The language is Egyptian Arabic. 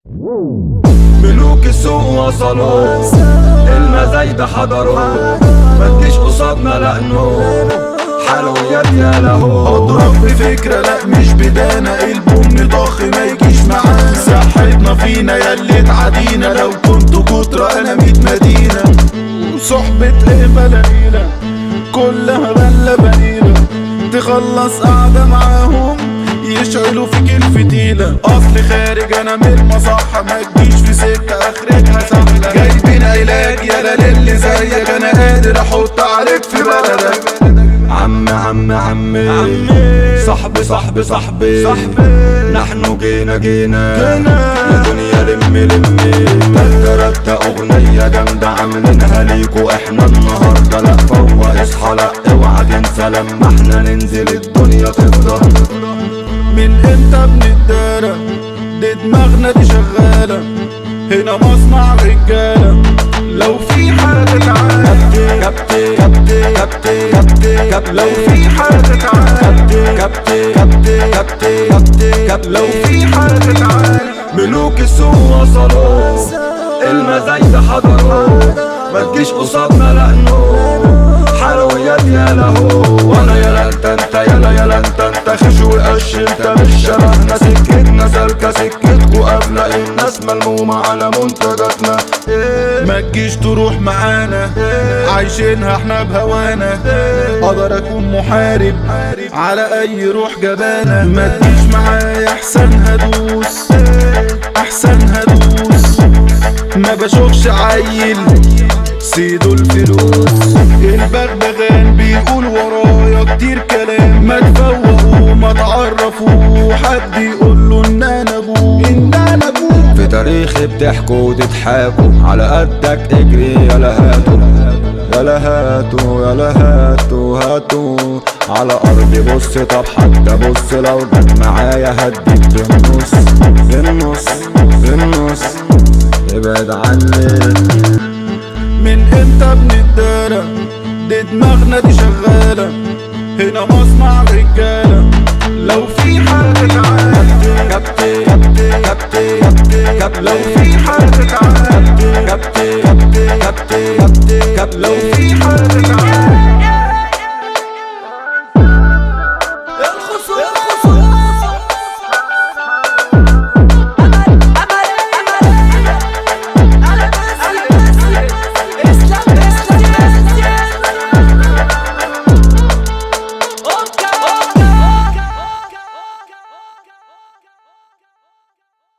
ملوك السوق وصلوا المزايد حضروا ما تجيش قصادنا لأنه حلويات يا لهو اضرب بفكرة لا مش بدانا البوم ضخ ما يجيش معانا صحتنا فينا يا اللي تعدينا لو كنتوا كترة انا ميت مدينة وصحبة ايه بلاقينا كلها بلة بنينا تخلص قاعدة معاهم يشعلوا فيك الفتيلة اصل خارج انا من المصحة ما تجيش في سكة اخرتها سهلة جايبين علاج يا للي زيك انا قادر احط عليك في بلدك عم عم عمي صاحبي صاحبي صاحبي نحن جينا جينا يا دنيا لمي لمي تلت اغنية جامدة عاملينها ليكوا احنا النهاردة لا فوق اصحى لا اوعى تنسى لما احنا ننزل الدنيا تفضل من امتى بنتدارى دي دماغنا دي شغالة هنا مصنع رجالة لو في حاجة تعالى كابتن كابتن كابتن كابتن كابتن لو في حاجة تعالى كابتن كابتن كابتن كابتن كابتن لو في حاجة تعالى ملوك السوق وصلوا المزايد حضروا ما تجيش قصادنا لانه حلويات يا لهو وانا يا انت انت يلا يلا انت انت خش وقش انت مش شبهنا سكتنا سالكة سكتكوا قبل الناس ملمومة على منتجاتنا ما تجيش تروح معانا عايشينها احنا بهوانا اقدر اكون محارب على اي روح جبانة ما تجيش معايا احسن هدوس احسن هدوس ما بشوفش عيل سيدوا الفلوس البغبغان بيقول ورايا كتير كلام ما تفوقوا ما تعرفوا حد يقول له ان انا ابوه ان انا ابوه في تاريخي بتحكوا وتضحكوا على قدك اجري يلا هاتوا يلا هاتوا يلا هاتوا هاتوا على ارضي بص طب حتى بص لو جت معايا هديك بالنص بالنص بالنص ابعد عني من امتى بنتدارى دي دماغنا دي شغالة هنا مصنع رجالة لو في حاجة تعالى كابتن كابتن كابتن كابتن كابتن لو في حاجة تعالى كابتن كابتن كابتن كابتن كابتن لو في